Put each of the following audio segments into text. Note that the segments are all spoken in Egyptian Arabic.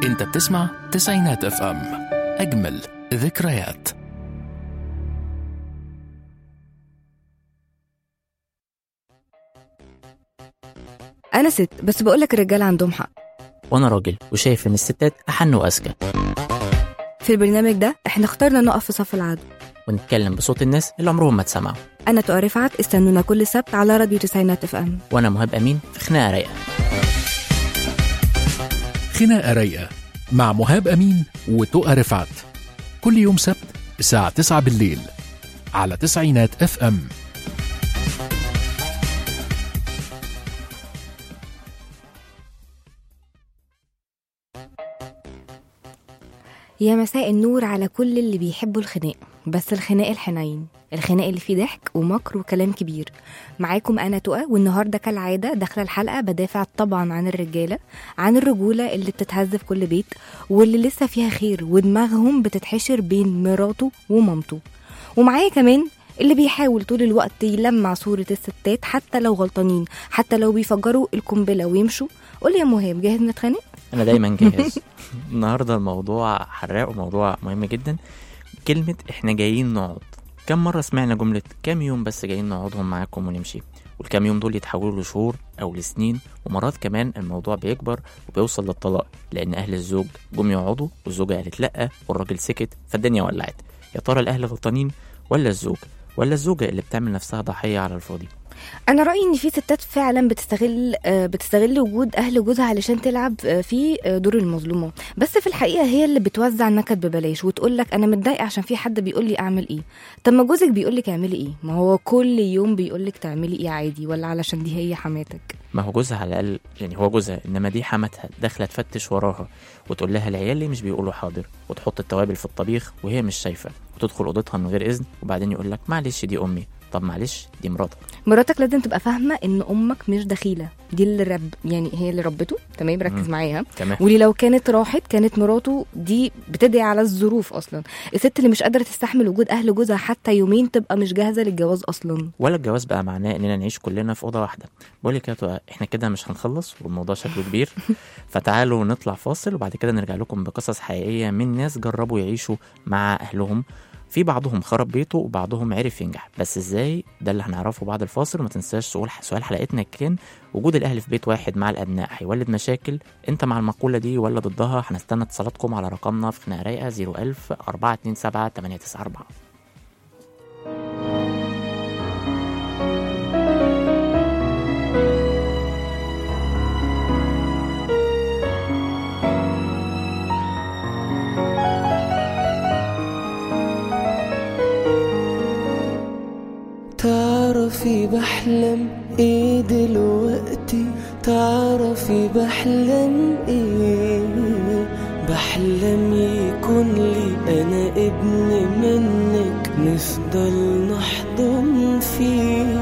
انت بتسمع تسعينات اف ام اجمل ذكريات انا ست بس بقولك الرجاله عندهم حق وانا راجل وشايف ان الستات احن واذكى في البرنامج ده احنا اخترنا نقف في صف العدو ونتكلم بصوت الناس اللي عمرهم ما اتسمعوا انا تقى رفعت استنونا كل سبت على راديو تسعينات اف ام وانا مهاب امين في خناقه رايقه خناقة رايقة مع مهاب أمين وتقى رفعت كل يوم سبت الساعة 9 بالليل على تسعينات اف ام يا مساء النور على كل اللي بيحبوا الخناق بس الخناق الحنين الخناق اللي فيه ضحك ومكر وكلام كبير معاكم انا تقى والنهارده كالعاده داخله الحلقه بدافع طبعا عن الرجاله عن الرجوله اللي بتتهز في كل بيت واللي لسه فيها خير ودماغهم بتتحشر بين مراته ومامته ومعايا كمان اللي بيحاول طول الوقت يلمع صورة الستات حتى لو غلطانين حتى لو بيفجروا القنبلة ويمشوا قول يا مهاب جاهز نتخانق؟ انا دايما جاهز النهارده الموضوع حراق وموضوع مهم جدا كلمه احنا جايين نقعد كم مره سمعنا جمله كام يوم بس جايين نقعدهم معاكم ونمشي والكام يوم دول يتحولوا لشهور او لسنين ومرات كمان الموضوع بيكبر وبيوصل للطلاق لان اهل الزوج جم يقعدوا والزوجه قالت لا والراجل سكت فالدنيا ولعت يا ترى الاهل غلطانين ولا الزوج ولا الزوجه اللي بتعمل نفسها ضحيه على الفاضي انا رايي ان في ستات فعلا بتستغل آه، بتستغل وجود اهل جوزها علشان تلعب آه، في آه، دور المظلومه بس في الحقيقه هي اللي بتوزع النكد ببلاش وتقول لك انا متضايقه عشان في حد بيقول لي اعمل ايه طب ما جوزك بيقول لك اعملي ايه ما هو كل يوم بيقول لك تعملي ايه عادي ولا علشان دي هي حماتك ما هو جوزها على الاقل يعني هو جوزها انما دي حماتها داخله تفتش وراها وتقول لها العيال ليه مش بيقولوا حاضر وتحط التوابل في الطبيخ وهي مش شايفه وتدخل اوضتها من غير اذن وبعدين يقول لك معلش دي امي طب معلش دي مراتك مراتك لازم تبقى فاهمه ان امك مش دخيله دي اللي رب يعني هي اللي ربته تمام ركز مم. معايا تمام ولي لو كانت راحت كانت مراته دي بتدعي على الظروف اصلا الست اللي مش قادره تستحمل وجود اهل جوزها حتى يومين تبقى مش جاهزه للجواز اصلا ولا الجواز بقى معناه اننا نعيش كلنا في اوضه واحده بقول لك يا تقى احنا كده مش هنخلص والموضوع شكله كبير فتعالوا نطلع فاصل وبعد كده نرجع لكم بقصص حقيقيه من ناس جربوا يعيشوا مع اهلهم في بعضهم خرب بيته وبعضهم عرف ينجح بس ازاي ده اللي هنعرفه بعد الفاصل وما تنساش سؤال سؤال حلقتنا كان وجود الاهل في بيت واحد مع الابناء هيولد مشاكل انت مع المقوله دي ولا ضدها هنستنى اتصالاتكم على رقمنا في خناقه رايقه 01000 427 894 تعرفي بحلم ايه دلوقتي تعرفي بحلم ايه بحلم يكون لي انا ابن منك نفضل نحضن فيه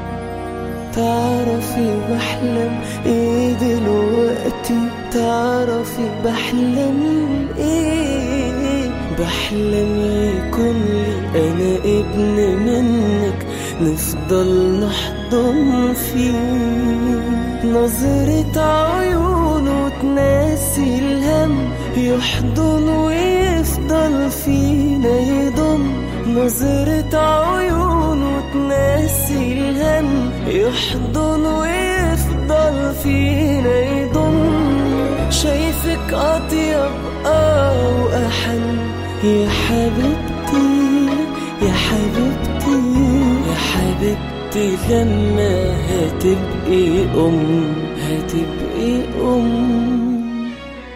تعرفي بحلم ايه دلوقتي تعرفي بحلم ايه بحلم يكون لي انا ابن منك نفضل نحضن فيه نظرة عيونه تناسي الهم يحضن ويفضل فينا يضم نظرة عيونه تناسي الهم يحضن ويفضل فينا يضم شايفك أطيب آه وأحن يا حبيبتي يا حبيبتي يا حبيبتي لما هتبقي أم هتبقي أم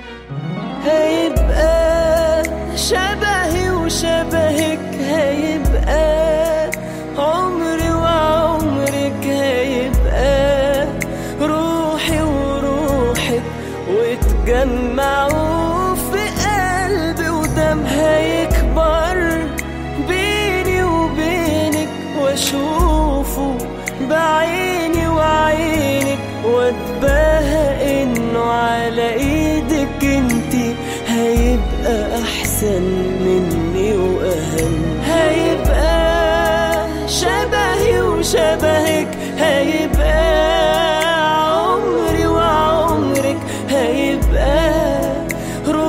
هيبقى شبهي وشبهك هيبقى عمري وعمرك هيبقى روحي وروحك وتجمعوا في قلبي ودم هيكبر بيني وبينك واشوفه بعيني وعينك واتباهى انه على ايدك انتي هيبقى احسن مني واهم هيبقى شبهي وشبهك هيبقى عمري وعمرك هيبقى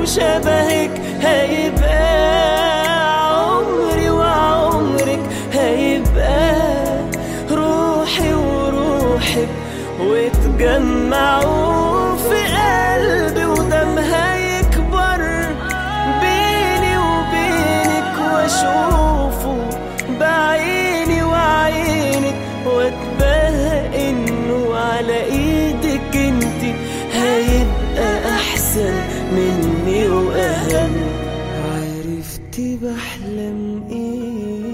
شبهك هيبقى عمري وعمرك هيبقى روحي وروحك وتجمعوا في قلبي ودمها يكبر بيني وبينك واشوفه بعيني وعينك واتباهى انه على ايدك انت هيبقى احسن مني واهم عرفتي بحلم ايه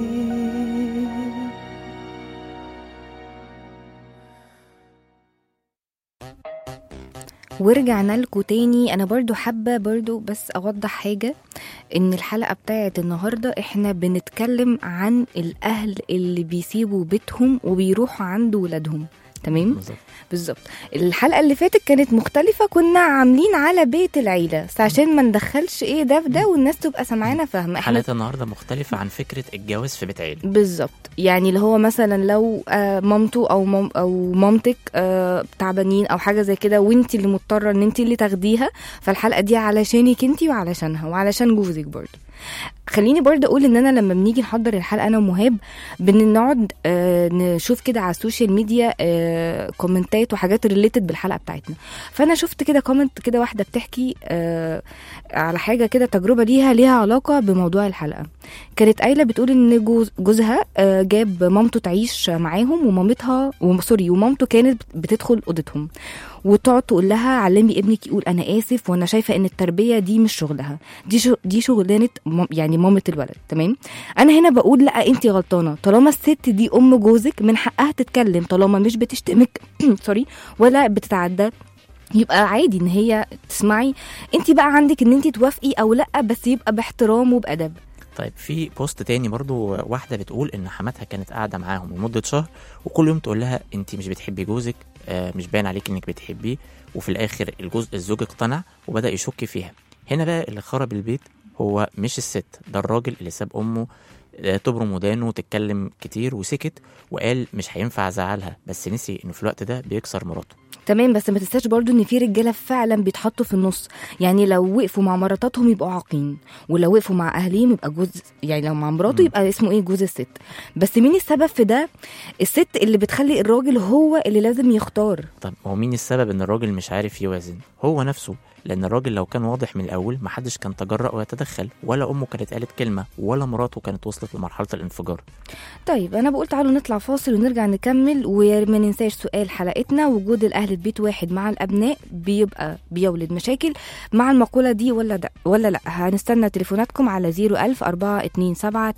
ورجعنا لكم تاني انا برضو حابه برضو بس اوضح حاجه ان الحلقه بتاعت النهارده احنا بنتكلم عن الاهل اللي بيسيبوا بيتهم وبيروحوا عند ولادهم تمام بالظبط بالظبط الحلقه اللي فاتت كانت مختلفه كنا عاملين على بيت العيله بس عشان ما ندخلش ايه ده في ده والناس تبقى سامعانا فاهمه احنا حلقه النهارده مختلفه عن فكره الجواز في بيت عيله بالظبط يعني اللي هو مثلا لو آه، مامته او مام او مامتك آه، تعبانين او حاجه زي كده وانت اللي مضطره ان انت اللي تاخديها فالحلقه دي علشانك انت وعلشانها وعلشان جوزك برضه خليني برضه اقول ان انا لما بنيجي نحضر الحلقه انا ومهاب بنقعد آه، نشوف كده على السوشيال ميديا آه، كومنتات وحاجات ريليتد بالحلقه بتاعتنا فانا شفت كده كومنت كده واحده بتحكي آه، على حاجه كده تجربه ليها ليها علاقه بموضوع الحلقه كانت قايله بتقول ان جوز جوزها آه، جاب مامته تعيش معاهم ومامتها وم- سوري ومامته كانت بتدخل اوضتهم وتقعد تقول لها علمي ابنك يقول انا اسف وانا شايفه ان التربيه دي مش شغلها دي شغ... دي شغلانه مام- يعني مامه الولد تمام انا هنا بقول لا انت غلطانه طالما الست دي ام جوزك من حقها تتكلم طالما مش بتشتمك سوري ولا بتتعدى يبقى عادي ان هي تسمعي انت بقى عندك ان انت توافقي او لا بس يبقى باحترام وبادب طيب في بوست تاني برضو واحدة بتقول إن حماتها كانت قاعدة معاهم لمدة شهر وكل يوم تقول لها أنت مش بتحبي جوزك آه، مش باين عليك إنك بتحبيه وفي الآخر الجزء الزوج اقتنع وبدأ يشك فيها هنا بقى اللي خرب البيت هو مش الست ده الراجل اللي ساب أمه آه، تبرم ودانه وتتكلم كتير وسكت وقال مش هينفع أزعلها بس نسي إنه في الوقت ده بيكسر مراته تمام بس ما تنساش برضو ان في رجاله فعلا بيتحطوا في النص يعني لو وقفوا مع مراتاتهم يبقوا عاقين ولو وقفوا مع اهليهم يبقى جوز يعني لو مع مراته مم. يبقى اسمه ايه جوز الست بس مين السبب في ده الست اللي بتخلي الراجل هو اللي لازم يختار طب هو مين السبب ان الراجل مش عارف يوازن هو نفسه لان الراجل لو كان واضح من الاول محدش كان تجرأ ويتدخل ولا امه كانت قالت كلمه ولا مراته كانت وصلت لمرحله الانفجار طيب انا بقول تعالوا نطلع فاصل ونرجع نكمل وما ننساش سؤال حلقتنا وجود الاهل في بيت واحد مع الابناء بيبقى بيولد مشاكل مع المقوله دي ولا ده ولا لا هنستنى تليفوناتكم على 01000 427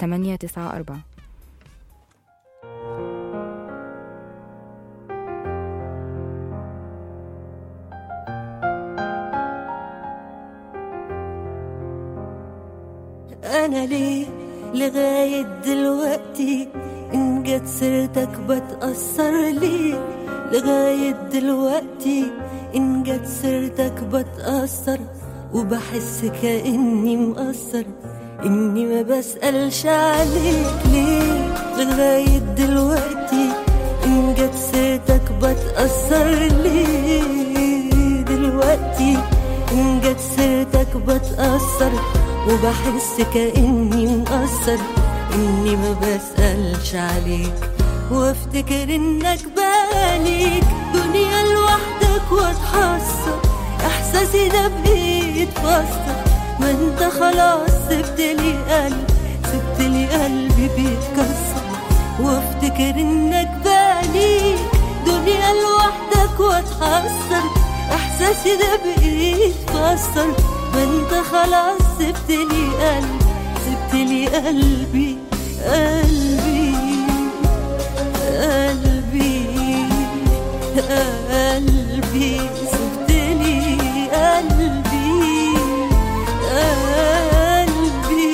894 انا ليه لغاية دلوقتي ان جت سيرتك بتأثر ليه لغاية دلوقتي ان جت سيرتك بتأثر وبحس كأني مقصر اني ما بسألش عليك ليه لغاية دلوقتي ان جت سيرتك بتأثر ليه دلوقتي ان جت سيرتك بتأثر وبحس كأني مقصر إني ما بسألش عليك وافتكر إنك باليك دنيا لوحدك واتحسر إحساسي ده بيتفسر ما انت خلاص سبتلي قلب سبتلي قلبي بيتكسر وافتكر إنك باليك دنيا لوحدك واتحسر إحساسي ده بيتكسر ما انت خلاص سبتلي قلبي سبتلي قلبي قلبي قلبي قلبي سبتلي قلبي قلبي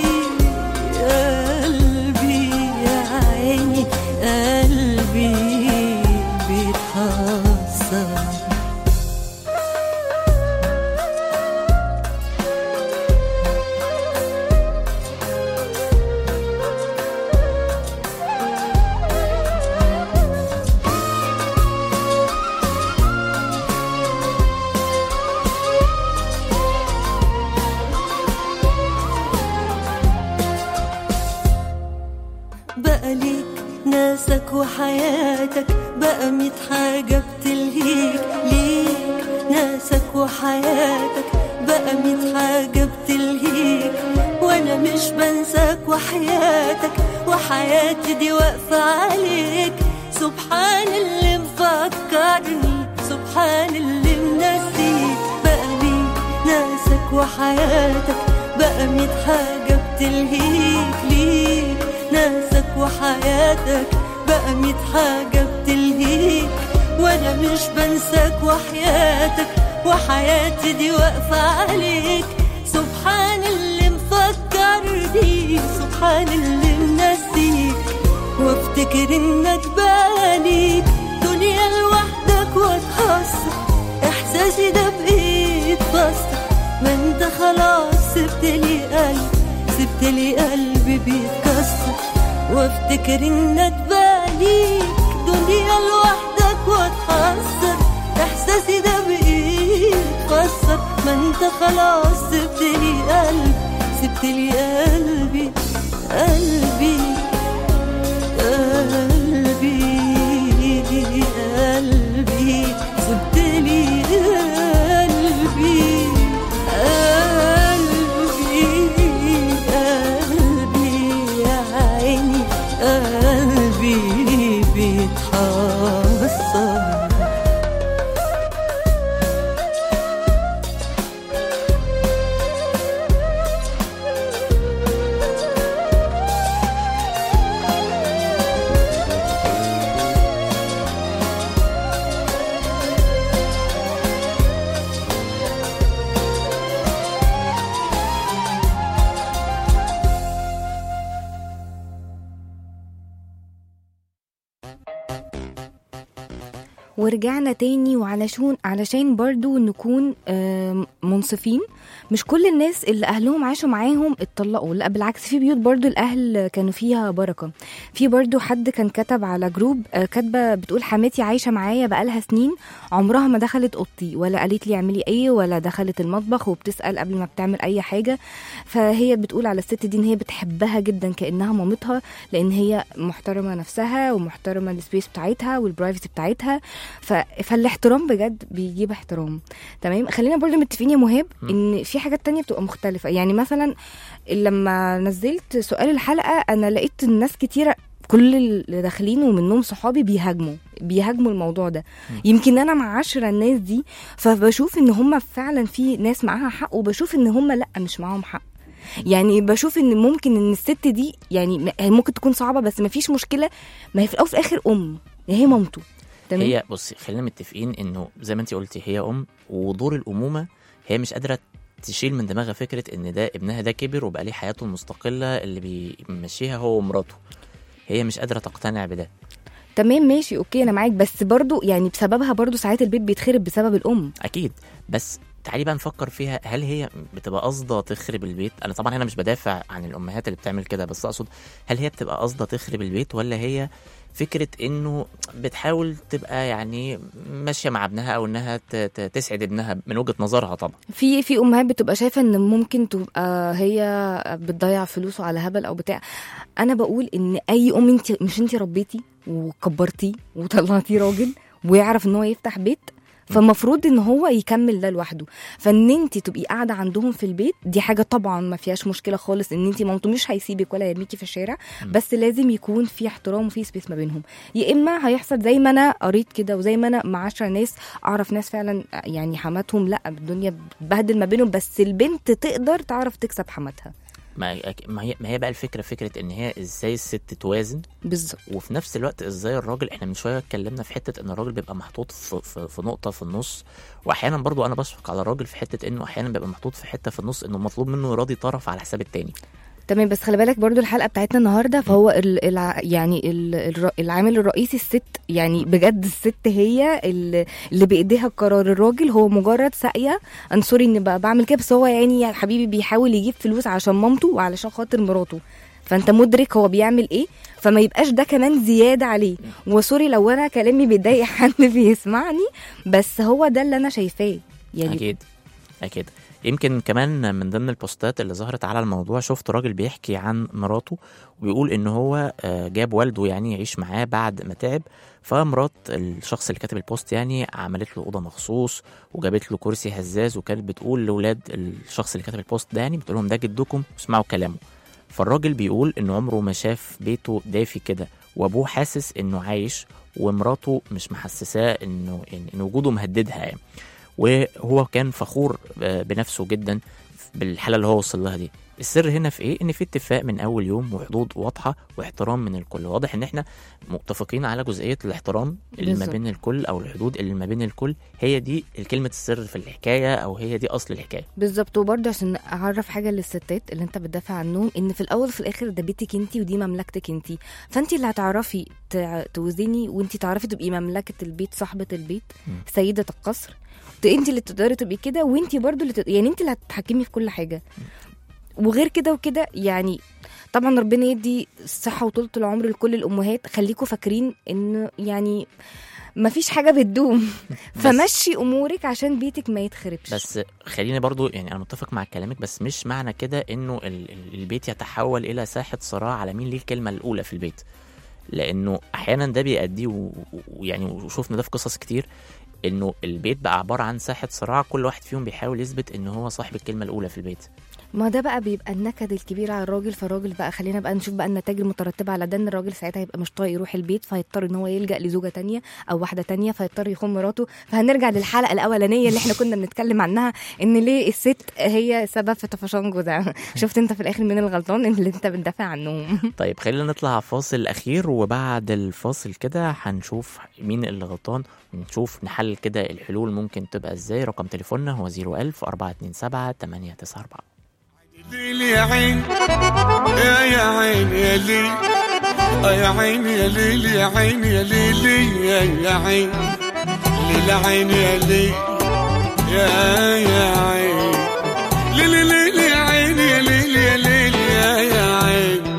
قلبي يا عيني قلبي بيتحسر وحياتك بقى ميت حاجة بتلهيك ليك ناسك وحياتك بقى ميت حاجة بتلهيك وانا مش بنساك وحياتك وحياتي دي واقفة عليك سبحان اللي مفكرني سبحان اللي منسيك بقى ميت ناسك وحياتك بقى ميت حاجة بتلهيك ليك ناسك وحياتك بقى ميت حاجة بتلهيك وانا مش بنساك وحياتك وحياتي دي واقفة عليك سبحان اللي مفكرني سبحان اللي منسيك وافتكر انك باليك دنيا لوحدك واتحسر احساسي ده بايد فاصلة ما انت خلاص سبت لي قلب سبت لي قلبي بيتكسر وافتكر انك باليك دنيا لوحدك واتحسر احساسي ده بايد فسر ما انت خلاص سبت لي قلب سبت لي قلبي قلبي قلبي قلبي سبت لي قلبي قلبي قلبي يا عيني قلبي بيتحسر ورجعنا تاني وعلشان علشان برضو نكون آم، منصفين مش كل الناس اللي اهلهم عاشوا معاهم اتطلقوا لا بالعكس في بيوت برضو الاهل كانوا فيها بركه في برضو حد كان كتب على جروب آه، كاتبه بتقول حماتي عايشه معايا بقالها سنين عمرها ما دخلت اوضتي ولا قالت لي اعملي ايه ولا دخلت المطبخ وبتسال قبل ما بتعمل اي حاجه فهي بتقول على الست دي ان هي بتحبها جدا كانها مامتها لان هي محترمه نفسها ومحترمه السبيس بتاعتها والبرايفسي بتاعتها ف... فالاحترام بجد بيجيب احترام تمام خلينا برضو متفقين يا مهاب م. ان في حاجات تانية بتبقى مختلفه يعني مثلا لما نزلت سؤال الحلقه انا لقيت الناس كتيره كل اللي داخلين ومنهم صحابي بيهاجموا بيهاجموا الموضوع ده يمكن انا مع عشرة الناس دي فبشوف ان هم فعلا في ناس معاها حق وبشوف ان هم لا مش معاهم حق يعني بشوف ان ممكن ان الست دي يعني م- هي ممكن تكون صعبه بس ما فيش مشكله ما هي في الاول وفي الاخر ام يعني هي مامته تمام هي بصي خلينا متفقين انه زي ما انت قلتي هي ام ودور الامومه هي مش قادره تشيل من دماغها فكره ان ده ابنها ده كبر وبقى ليه حياته المستقله اللي بيمشيها هو ومراته هي مش قادره تقتنع بده تمام ماشي اوكي انا معاك بس برضو يعني بسببها برضو ساعات البيت بيتخرب بسبب الام اكيد بس تعالي بقى نفكر فيها هل هي بتبقى قاصده تخرب البيت انا طبعا هنا مش بدافع عن الامهات اللي بتعمل كده بس اقصد هل هي بتبقى قاصده تخرب البيت ولا هي فكره انه بتحاول تبقى يعني ماشيه مع ابنها او انها ت- ت- تسعد ابنها من وجهه نظرها طبعا في في امهات بتبقى شايفه ان ممكن تبقى هي بتضيع فلوسه على هبل او بتاع انا بقول ان اي ام انت مش انت ربيتي وكبرتيه وطلعتيه راجل ويعرف ان هو يفتح بيت فالمفروض ان هو يكمل ده لوحده فان انت تبقي قاعده عندهم في البيت دي حاجه طبعا ما فيهاش مشكله خالص ان انت مامته مش هيسيبك ولا يرميكي في الشارع بس لازم يكون في احترام وفي سبيس ما بينهم يا اما هيحصل زي ما انا قريت كده وزي ما انا مع عشرة ناس اعرف ناس فعلا يعني حماتهم لا الدنيا بتبهدل ما بينهم بس البنت تقدر تعرف تكسب حماتها ما ما هي ما هي بقى الفكره فكره ان هي ازاي الست توازن بالظبط وفي نفس الوقت ازاي الراجل احنا من شويه اتكلمنا في حته ان الراجل بيبقى محطوط في, في, في نقطه في النص واحيانا برضو انا بشفق على الراجل في حته انه احيانا بيبقى محطوط في حته في النص انه مطلوب منه يراضي طرف على حساب التاني تمام بس خلي بالك برضو الحلقه بتاعتنا النهارده فهو ال الع يعني ال الر- العامل الرئيسي الست يعني بجد الست هي ال- اللي بايديها القرار الراجل هو مجرد ساقيه انا سوري اني بقى بعمل كده بس هو يعني يا حبيبي بيحاول يجيب فلوس عشان مامته وعلشان خاطر مراته فانت مدرك هو بيعمل ايه فما يبقاش ده كمان زياده عليه وسوري لو انا كلامي بيضايق حد بيسمعني بس هو ده اللي انا شايفاه يعني اكيد اكيد يمكن كمان من ضمن البوستات اللي ظهرت على الموضوع شفت راجل بيحكي عن مراته وبيقول ان هو آه، جاب والده يعني يعيش معاه بعد ما تعب فمرات الشخص اللي كاتب البوست يعني عملت له اوضه مخصوص وجابت له كرسي هزاز وكانت بتقول لاولاد الشخص اللي كاتب البوست ده يعني بتقول لهم ده جدكم اسمعوا كلامه فالراجل بيقول ان عمره ما شاف بيته دافي كده وابوه حاسس انه عايش ومراته مش محسساه انه ان إن وجوده مهددها يعني وهو كان فخور آه، بنفسه جدا بالحاله اللي هو وصل لها دي السر هنا في ايه ان في اتفاق من اول يوم وحدود واضحه واحترام من الكل واضح ان احنا متفقين على جزئيه الاحترام اللي ما بالظبط. بين الكل او الحدود اللي ما بين الكل هي دي كلمه السر في الحكايه او هي دي اصل الحكايه بالظبط وبرضه عشان اعرف حاجه للستات اللي انت بتدافع عنهم ان في الاول وفي الاخر ده بيتك انت ودي مملكتك انت فانت اللي هتعرفي تع- توزني وانت تعرفي تبقي مملكه البيت صاحبه البيت مم. سيده القصر ت- انت اللي تقدري تبقي كده وانت برضه اللي تق... يعني انت اللي هتتحكمي في كل حاجه وغير كده وكده يعني طبعا ربنا يدي الصحه وطولة العمر لكل الامهات خليكم فاكرين ان يعني مفيش حاجه بتدوم فمشي امورك عشان بيتك ما يتخربش بس خليني برضو يعني انا متفق مع كلامك بس مش معنى كده انه ال- ال- البيت يتحول الى ساحه صراع على مين ليه الكلمه الاولى في البيت لانه احيانا ده بيؤدي و- و- ويعني وشوفنا ده في قصص كتير انه البيت بقى عباره عن ساحه صراع كل واحد فيهم بيحاول يثبت ان هو صاحب الكلمه الاولى في البيت ما ده بقى بيبقى النكد الكبير على الراجل فالراجل بقى خلينا بقى نشوف بقى النتائج المترتبه على ده ان الراجل ساعتها هيبقى مش طايق يروح البيت فهيضطر ان هو يلجا لزوجه تانية او واحده تانية فيضطر يخون مراته فهنرجع للحلقه الاولانيه اللي احنا كنا بنتكلم عنها ان ليه الست هي سبب في طفشان جوزها شفت انت في الاخر مين الغلطان اللي انت بتدافع عنهم طيب خلينا نطلع فاصل اخير وبعد الفاصل كده هنشوف مين اللي غلطان ونشوف نحل كده الحلول ممكن تبقى ازاي رقم تليفوننا هو 01000 427 894 ليل يا عين يا يا عين يا ليل آه يا عين يا ليل يا عين يا ليل يا يا عين ليل عين يا ليل يا يا عين ليل ليل يا عين يا ليل يا ليل يا يا عين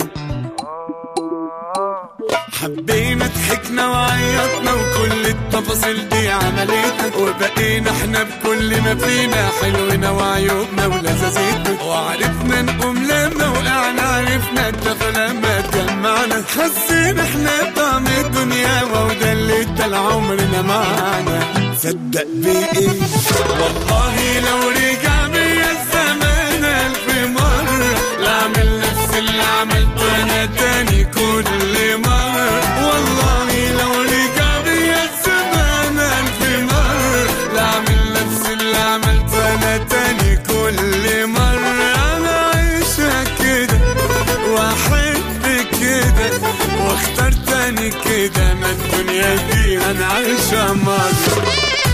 حبينا ضحكنا وعيطنا وكل التفاصيل دي عملتنا وبقينا احنا بكل ما فينا حلونا وعيوبنا ولذاذتنا وعرفنا نقوم لما وقعنا عرفنا الدفى لما اتجمعنا حسينا احنا بطعم الدنيا وده اللي ادى عمرنا معانا صدق بايه والله لو رجع بيا الزمان الف مرة لا اعمل نفس اللي عملته انا تاني كل مرة والله لو رجع بيا الزمان الف مرة لا اعمل نفس اللي عملته انا تاني كل مرة انا عايشة كده واحب كده واختار تاني كده ما الدنيا دي انا عايشة مرة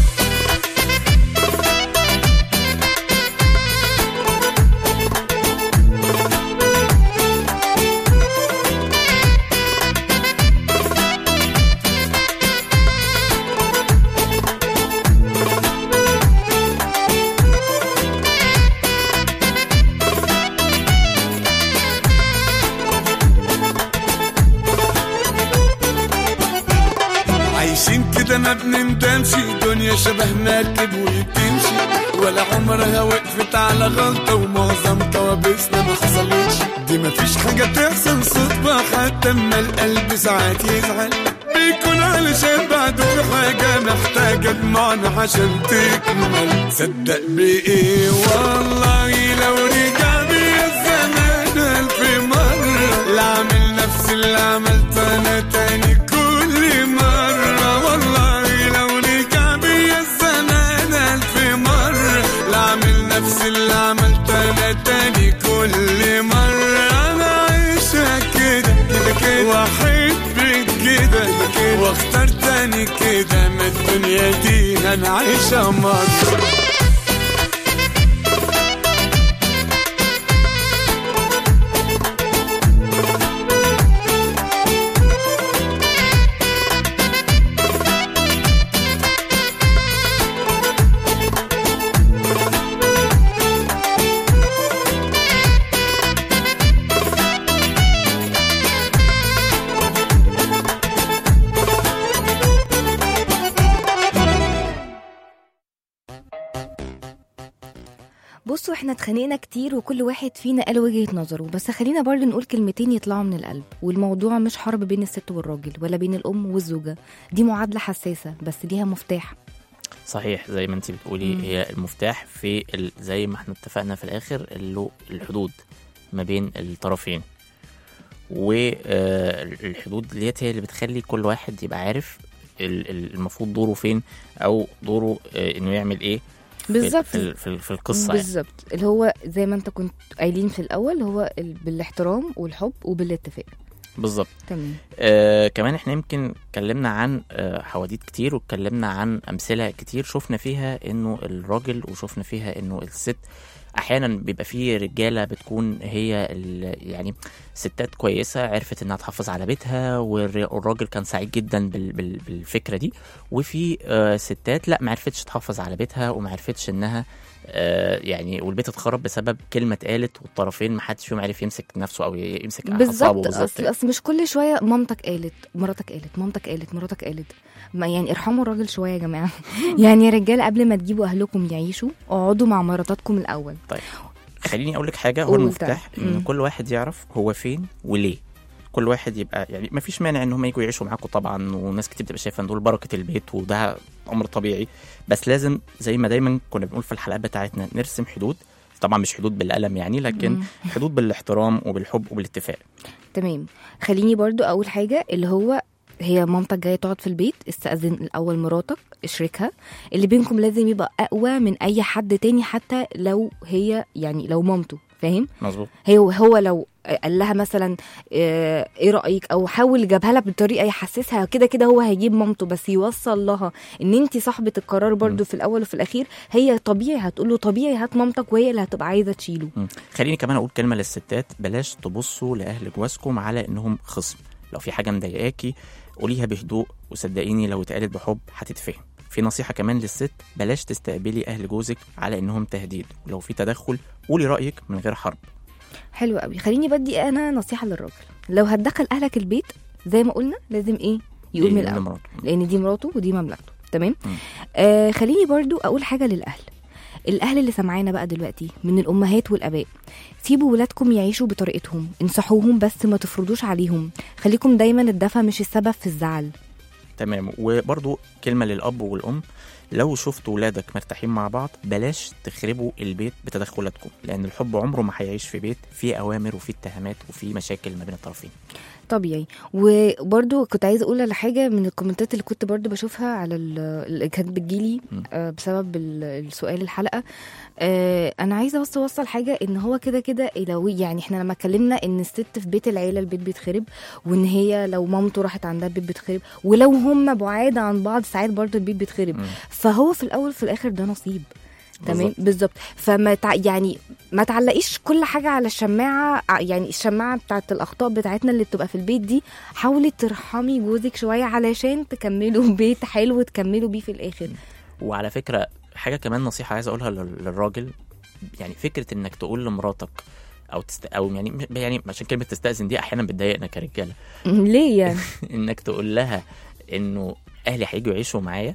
عايشين كده ما بنندمش دنيا شبه مركب وبتمشي ولا عمرها وقفت على غلطة ومعظم كوابيسنا ما حصلتش دي مفيش حاجة تحصل صدفة حتى اما القلب ساعات يزعل بيكون علشان بعده في حاجة محتاجة دموعنا عشان تكمل صدق بإيه والله لو رجع بيا الزمان ألف مرة لا أعمل نفس اللي عملته أنا تاني كل مرة والله لو رجع بيا الزمان ألف مرة لا أعمل نفس اللي عملته أنا تاني كل مرة أنا عايشة كده كده كده وأحب كده كده واختار تاني كده ما الدنيا دي أنا عايشة مرة بصوا احنا اتخانقنا كتير وكل واحد فينا قال وجهة نظره بس خلينا برضو نقول كلمتين يطلعوا من القلب والموضوع مش حرب بين الست والراجل ولا بين الأم والزوجة دي معادلة حساسة بس ليها مفتاح صحيح زي ما انت بتقولي مم. هي المفتاح في ال... زي ما احنا اتفقنا في الاخر اللي هو الحدود ما بين الطرفين والحدود ديت هي اللي بتخلي كل واحد يبقى عارف ال- ال- المفروض دوره فين او دوره آه، انه يعمل ايه في- بالظبط. في, ال- في, ال- في القصه يعني. بالظبط اللي هو زي ما انت كنت قايلين في الأول هو ال- بالاحترام والحب وبالاتفاق بالظبط تمام آه كمان احنا يمكن اتكلمنا عن آه حواديت كتير واتكلمنا عن امثله كتير شفنا فيها انه الراجل وشفنا فيها انه الست احيانا بيبقى فيه رجاله بتكون هي ال- يعني ستات كويسه عرفت انها تحافظ على بيتها والر- والراجل كان سعيد جدا بال- بال- بالفكره دي وفي آه ستات لا ما عرفتش تحافظ على بيتها وما عرفتش انها آه يعني والبيت اتخرب بسبب كلمه اتقالت والطرفين ما حدش فيهم عرف يمسك نفسه او يمسك اعصابه بالظبط بالظبط اصل اصل مش كل شويه مامتك قالت مراتك قالت مامتك قالت مراتك قالت ما يعني ارحموا الراجل شويه يا جماعه يعني يا رجاله قبل ما تجيبوا اهلكم يعيشوا اقعدوا مع مراتاتكم الاول خليني اقول لك حاجه هو قول المفتاح طيب. ان مم. كل واحد يعرف هو فين وليه كل واحد يبقى يعني ما فيش مانع ان هم يجوا يعيشوا معاكم طبعا وناس كتير بتبقى شايفه ان دول بركه البيت وده امر طبيعي بس لازم زي ما دايما كنا بنقول في الحلقات بتاعتنا نرسم حدود طبعا مش حدود بالقلم يعني لكن مم. حدود بالاحترام وبالحب وبالاتفاق تمام خليني برضو اول حاجه اللي هو هي مامتك جايه تقعد في البيت استاذن الاول مراتك اشركها اللي بينكم لازم يبقى اقوى من اي حد تاني حتى لو هي يعني لو مامته فاهم مظبوط هي هو لو قال لها مثلا آه، ايه رايك او حاول جابها لها بطريقه يحسسها كده كده هو هيجيب مامته بس يوصل لها ان انت صاحبه القرار برضو مم. في الاول وفي الاخير هي طبيعي هتقول له طبيعي هات مامتك وهي اللي هتبقى عايزه تشيله مم. خليني كمان اقول كلمه للستات بلاش تبصوا لاهل جوازكم على انهم خصم لو في حاجه مضايقاكي قوليها بهدوء وصدقيني لو اتقالت بحب هتتفهم في نصيحه كمان للست بلاش تستقبلي اهل جوزك على انهم تهديد ولو في تدخل قولي رايك من غير حرب حلو قوي خليني بدي انا نصيحه للراجل لو هتدخل اهلك البيت زي ما قلنا لازم ايه يقول من إيه، الاول مراته. لان دي مراته ودي مملكته تمام مم. آه خليني برضو اقول حاجه للاهل الاهل اللي سامعانا بقى دلوقتي من الامهات والاباء سيبوا ولادكم يعيشوا بطريقتهم انصحوهم بس ما تفرضوش عليهم خليكم دايما الدفع مش السبب في الزعل تمام وبرضو كلمه للاب والام لو شفتوا ولادك مرتاحين مع بعض بلاش تخربوا البيت بتدخلاتكم لان الحب عمره ما هيعيش في بيت فيه اوامر وفيه اتهامات وفيه مشاكل ما بين الطرفين طبيعي وبرضو كنت عايزه اقول على حاجه من الكومنتات اللي كنت برضو بشوفها على ال- اللي كانت بتجيلي م. آه، بسبب ال- السؤال الحلقه آه، انا عايزه بس اوصل حاجه ان هو كده كده لو يعني احنا لما اتكلمنا ان الست في بيت العيله البيت بيتخرب وان هي لو مامته راحت عندها البيت بيتخرب ولو هم بعاد عن بعض ساعات برضو البيت بيتخرب مم. فهو في الاول في الاخر ده نصيب تمام بالظبط. بالظبط فما تع... يعني ما تعلقيش كل حاجه على الشماعه ع- يعني الشماعه بتاعت الاخطاء بتاعتنا اللي بتبقى في البيت دي حاولي ترحمي جوزك شويه علشان تكملوا بيت حلو تكملوا بيه في الاخر وعلى فكره حاجه كمان نصيحه عايز اقولها لل- للراجل يعني فكره انك تقول لمراتك او تست... او يعني يعني عشان كلمه تستاذن دي احيانا بتضايقنا كرجاله ليه يعني انك تقول لها انه اهلي هيجوا يعيشوا معايا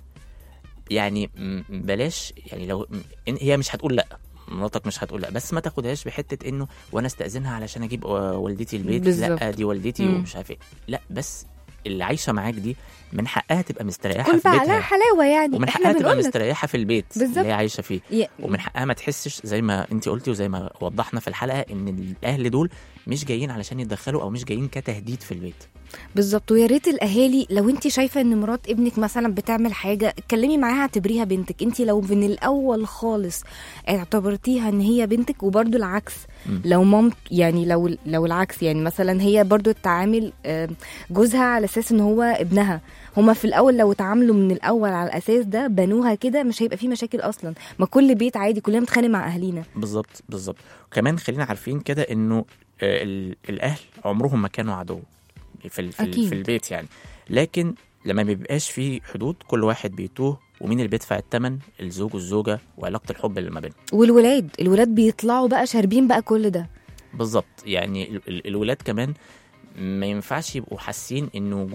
يعني م- بلاش يعني لو م- إن هي مش هتقول لا مراتك مش هتقول لا بس ما تاخدهاش بحته انه وانا استاذنها علشان اجيب و- والدتي البيت بالظبط. لا دي والدتي مم. ومش عارف ايه لا بس اللي عايشه معاك دي من حقها تبقى مستريحه كل في بقى لها بيتها حلاوه يعني ومن احنا حقها تبقى بنقول لك مستريحه في البيت بالظبط. اللي هي عايشه فيه يا- ومن حقها ما تحسش زي ما انت قلتي وزي ما وضحنا في الحلقه ان الاهل دول مش جايين علشان يتدخلوا او مش جايين كتهديد في البيت بالظبط ويا ريت الاهالي لو انت شايفه ان مرات ابنك مثلا بتعمل حاجه اتكلمي معاها اعتبريها بنتك انت لو من الاول خالص اعتبرتيها ان هي بنتك وبرده العكس مم. لو مام يعني لو لو العكس يعني مثلا هي برضو تتعامل آه، جوزها على اساس ان هو ابنها هما في الاول لو اتعاملوا من الاول على الاساس ده بنوها كده مش هيبقى في مشاكل اصلا ما كل بيت عادي كلنا بنتخانق مع اهالينا بالظبط بالظبط وكمان خلينا عارفين كده انه آه، ال- الاهل عمرهم ما كانوا عدو في ال- في, ال- أكيد. في البيت يعني لكن لما ما بيبقاش في حدود كل واحد بيتوه ومين اللي بيدفع الثمن الزوج والزوجه وعلاقه الحب اللي ما بينهم والولاد الولاد بيطلعوا بقى شاربين بقى كل ده بالظبط يعني ال- ال- الولاد كمان ما ينفعش يبقوا حاسين ان وجود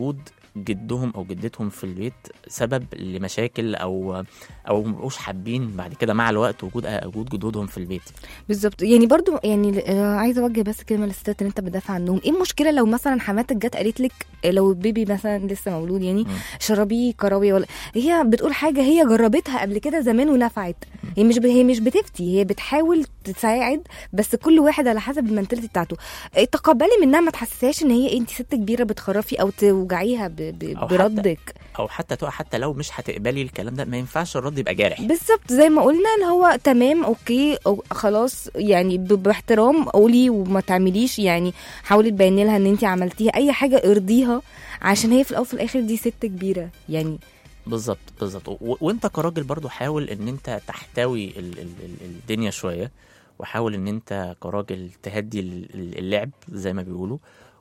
جدهم او جدتهم في البيت سبب لمشاكل او او مبقوش حابين بعد كده مع الوقت وجود وجود جدودهم في البيت بالظبط يعني برضو يعني آه، عايزه اوجه بس كلمه للستات اللي انت بتدافع عنهم ايه المشكله لو مثلا حماتك جت قالت لك آه، لو البيبي مثلا لسه مولود يعني شربيه كراويه ولا هي بتقول حاجه هي جربتها قبل كده زمان ونفعت هي مش ب... هي مش بتفتي هي بتحاول تساعد بس كل واحد على حسب المنتاليتي بتاعته آه، تقبلي منها ما تحسسهاش ان هي انت ست كبيره بتخرفي او توجعيها ب... ب... أو حتى- بردك او حتى تقع حتى لو مش هتقبلي الكلام ده ما ينفعش الرد يبقى جارح بالظبط زي ما قلنا اللي هو تمام اوكي أو خلاص يعني ب- باحترام قولي وما تعمليش يعني حاولي تبيني لها ان انت عملتيها اي حاجه ارضيها عشان هي في الاول وفي الاخر دي ست كبيره يعني بالظبط بالظبط و- وانت كراجل برضو حاول ان انت تحتوي ال- ال- ال- الدنيا شويه وحاول ان انت كراجل تهدي ال- ال- اللعب زي ما بيقولوا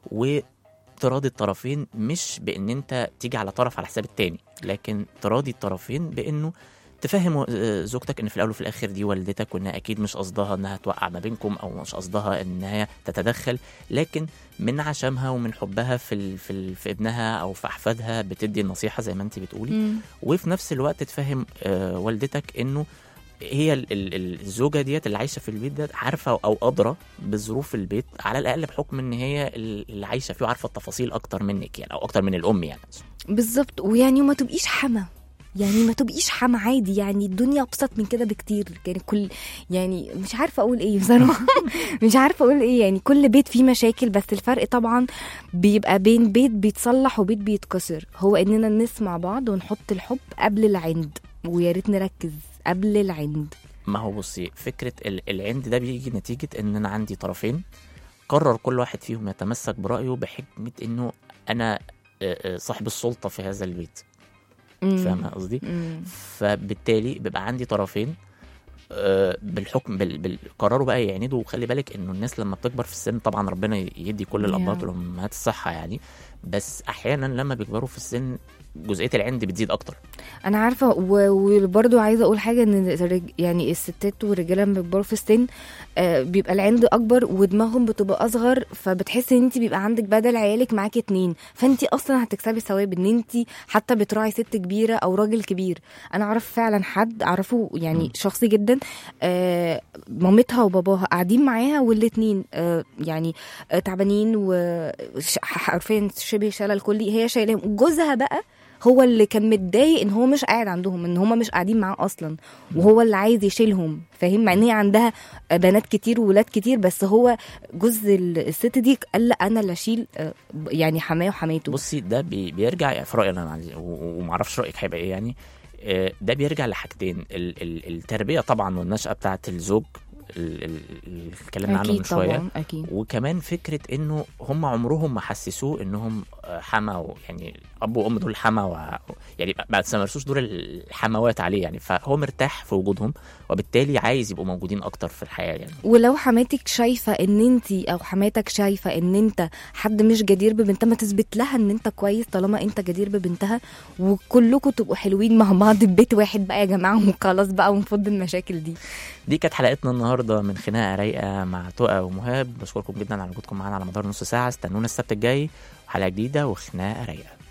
وتراضي الطرفين مش بان انت تيجي على طرف على حساب التاني لكن تراضي الطرفين بانه تفهم آه، زوجتك ان في الاول وفي الاخر دي والدتك وانها اكيد مش قصدها انها توقع ما بينكم او مش قصدها انها تتدخل لكن من عشمها ومن حبها في ال في, ال في ابنها او في احفادها بتدي النصيحه زي ما انت بتقولي وفي نفس الوقت تفهم آه، والدتك انه هي ال- ال- الزوجه ديت اللي عايشه في البيت ده عارفه او ادرى بظروف البيت على الاقل بحكم ان هي ال- اللي عايشه فيه وعارفه التفاصيل اكتر منك يعني او اكتر من الام يعني بالظبط ويعني وما تبقيش حما يعني ما تبقيش حما عادي يعني الدنيا ابسط من كده بكتير يعني كل يعني مش عارفه اقول ايه بصراحه مش عارفه اقول ايه يعني كل بيت فيه مشاكل بس الفرق طبعا بيبقى بين بيت بيتصلح وبيت بيتكسر هو اننا نسمع بعض ونحط الحب قبل العند ويا ريت نركز قبل العند ما هو بصي فكره ال- العند ده بيجي نتيجه ان انا عندي طرفين قرر كل واحد فيهم يتمسك برايه بحكمه انه انا آه، آه، صاحب السلطه في هذا البيت مم. فاهمه قصدي مم. فبالتالي بيبقى عندي طرفين آه، بالحكم بال... بال... قرروا بقى يعندوا وخلي بالك انه الناس لما بتكبر في السن طبعا ربنا يدي كل الابات Yeah. والامهات الصحه يعني بس احيانا لما بيكبروا في السن جزئيه العند بتزيد اكتر انا عارفه و- وبرضو عايزه اقول حاجه ان الرج- يعني الستات والرجاله لما بيكبروا في السن آه، بيبقى العند اكبر ودماغهم بتبقى اصغر فبتحسي ان انت بيبقى عندك بدل عيالك معاكي اتنين فانت اصلا هتكسبي ثواب ان انت حتى بتراعي ست كبيره او راجل كبير انا اعرف فعلا حد اعرفه يعني مم. شخصي جدا آه، مامتها وباباها قاعدين معاها والاتنين آه، يعني آه، تعبانين وحرفيا شبه شلل كلي هي شايلاهم جوزها بقى هو اللي كان متضايق ان هو مش قاعد عندهم ان هما مش قاعدين معاه اصلا وهو اللي عايز يشيلهم فاهم مع ان هي عندها بنات كتير وولاد كتير بس هو جوز ال- الست دي قال لا انا اللي اشيل آه، يعني حماه وحماته بصي ده بي... بيرجع في رايي انا معلش، و- ومعرفش رايك هيبقى ايه يعني آه، ده بيرجع لحاجتين ال... ال... التربيه طبعا والنشاه بتاعت الزوج ال- ال- اللي اتكلمنا عنه من اكيد شويه طبعا اكيد وكمان فكره انه هم عمرهم ما حسسوه انهم آه، حما و- يعني اب وام دول حما و... يعني ما تمارسوش دور الحموات عليه يعني فهو مرتاح في وجودهم وبالتالي عايز يبقوا موجودين اكتر في الحياه يعني ولو حماتك شايفه ان انت او حماتك شايفه ان انت حد مش جدير ببنتها ما تثبت لها ان انت كويس طالما انت جدير ببنتها وكلكم تبقوا حلوين مع بعض في بيت واحد بقى يا جماعه وخلاص بقى ونفض المشاكل دي دي كانت حلقتنا النهارده من خناقه رايقه مع تقى ومهاب بشكركم جدا على وجودكم معانا على مدار نص ساعه استنونا السبت الجاي وحلقه جديده وخناقه رايقه